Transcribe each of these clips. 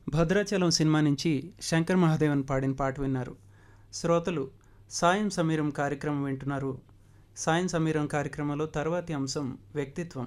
Bhadrachalam cinema నుంచి శంకర్ మహాదేవన్ పాడిన పాట విన్నారు శ్రోతలు సాయం సమీరం కార్యక్రమం వింటున్నారు సాయం సమీరం కార్యక్రమంలో తర్వాతి అంశం వ్యక్తిత్వం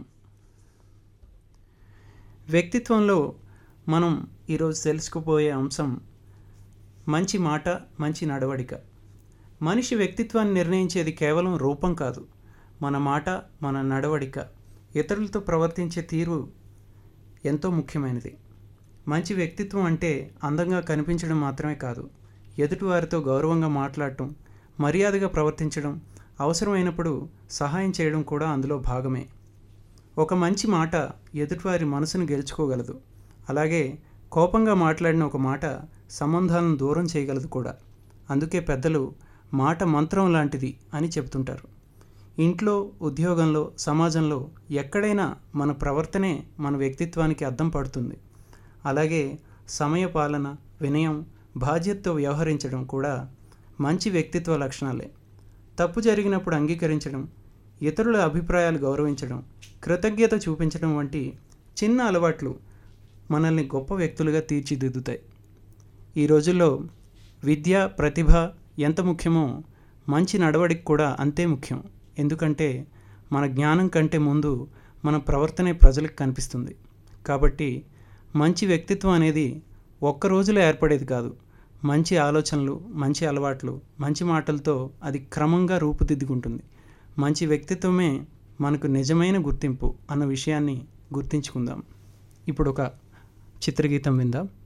వ్యక్తిత్వంలో మనం ఈరోజు తెలుసుకుపోయే అంశం మంచి మాట మంచి నడవడిక మనిషి వ్యక్తిత్వాన్ని నిర్ణయించేది కేవలం రూపం కాదు మన మాట మన నడవడిక ఇతరులతో ప్రవర్తించే తీరు ఎంతో ముఖ్యమైనది మంచి వ్యక్తిత్వం అంటే అందంగా కనిపించడం మాత్రమే కాదు ఎదుటివారితో గౌరవంగా మాట్లాడటం మర్యాదగా ప్రవర్తించడం అవసరమైనప్పుడు సహాయం చేయడం కూడా అందులో భాగమే ఒక మంచి మాట ఎదుటివారి మనసును గెలుచుకోగలదు అలాగే కోపంగా మాట్లాడిన ఒక మాట సంబంధాలను దూరం చేయగలదు కూడా అందుకే పెద్దలు మాట మంత్రం లాంటిది అని చెబుతుంటారు ఇంట్లో ఉద్యోగంలో సమాజంలో ఎక్కడైనా మన ప్రవర్తనే మన వ్యక్తిత్వానికి అద్దం పడుతుంది అలాగే సమయపాలన వినయం బాధ్యతతో వ్యవహరించడం కూడా మంచి వ్యక్తిత్వ లక్షణాలే తప్పు జరిగినప్పుడు అంగీకరించడం ఇతరుల అభిప్రాయాలు గౌరవించడం కృతజ్ఞత చూపించడం వంటి చిన్న అలవాట్లు మనల్ని గొప్ప వ్యక్తులుగా తీర్చిదిద్దుతాయి ఈ రోజుల్లో విద్య ప్రతిభ ఎంత ముఖ్యమో మంచి నడవడిక కూడా అంతే ముఖ్యం ఎందుకంటే మన జ్ఞానం కంటే ముందు మన ప్రవర్తనే ప్రజలకు కనిపిస్తుంది కాబట్టి మంచి వ్యక్తిత్వం అనేది ఒక్క రోజులో ఏర్పడేది కాదు మంచి ఆలోచనలు మంచి అలవాట్లు మంచి మాటలతో అది క్రమంగా రూపుదిద్దుకుంటుంది మంచి వ్యక్తిత్వమే మనకు నిజమైన గుర్తింపు అన్న విషయాన్ని గుర్తించుకుందాం ఇప్పుడు ఒక చిత్రగీతం విందాం